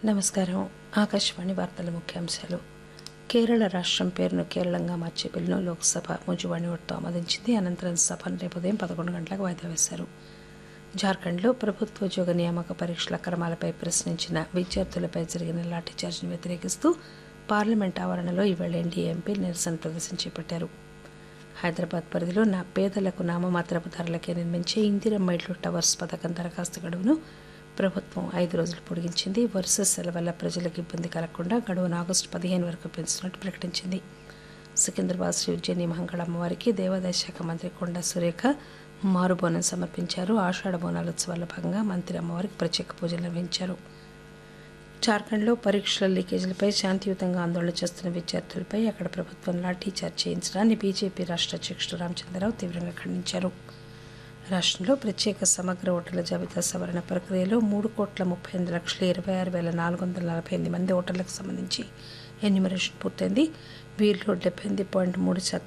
నమస్కారం ఆకాశవాణి వార్తల ముఖ్యాంశాలు కేరళ రాష్ట్రం పేరును కేరళంగా మార్చే బిల్లును లోక్సభ ముజువాణి ఓటుతో ఆమోదించింది అనంతరం సభను రేపు ఉదయం పదకొండు గంటలకు వాయిదా వేశారు జార్ఖండ్లో ప్రభుత్వ ఉద్యోగ నియామక పరీక్షల క్రమాలపై ప్రశ్నించిన విద్యార్థులపై జరిగిన లాఠీచార్జిని వ్యతిరేకిస్తూ పార్లమెంట్ ఆవరణలో ఈవేళ ఎన్డీఏ ఎంపీలు నిరసన ప్రదర్శన చేపట్టారు హైదరాబాద్ పరిధిలో నా పేదలకు నామమాత్రపు ధరలకే నిర్మించే ఇందిరమ్మ ఇళ్ళు టవర్స్ పథకం దరఖాస్తు గడువును ప్రభుత్వం ఐదు రోజులు పొడిగించింది వరుస సెలవుల ప్రజలకు ఇబ్బంది కలగకుండా గడువును ఆగస్టు పదిహేను వరకు పెంచినట్టు ప్రకటించింది సికింద్రాబాద్ శ్రీ ఉజ్జయిని మహంకాళ అమ్మవారికి దేవాదాయ శాఖ మంత్రి కొండా సురేఖ మారుబోనం సమర్పించారు ఆషాఢ బోనాల ఉత్సవాల్లో భాగంగా మంత్రి అమ్మవారికి ప్రత్యేక పూజలు నిర్వహించారు జార్ఖండ్లో పరీక్షల లీకేజీలపై శాంతియుతంగా ఆందోళన చేస్తున్న విద్యార్థులపై అక్కడ ప్రభుత్వం లాఠీచార్జ్ చేయించడాన్ని బీజేపీ రాష్ట్ర అధ్యక్షుడు రామచంద్రరావు తీవ్రంగా ఖండించారు రాష్ట్రంలో ప్రత్యేక సమగ్ర ఓటర్ల జాబితా సవరణ ప్రక్రియలో మూడు కోట్ల ముప్పై ఎనిమిది లక్షల ఇరవై ఆరు వేల నాలుగు వందల నలభై ఎనిమిది మంది ఓటర్లకు సంబంధించి ఎన్యూమరేషన్ పూర్తయింది వీరిలో డెబ్బై ఎనిమిది పాయింట్ మూడు శాతం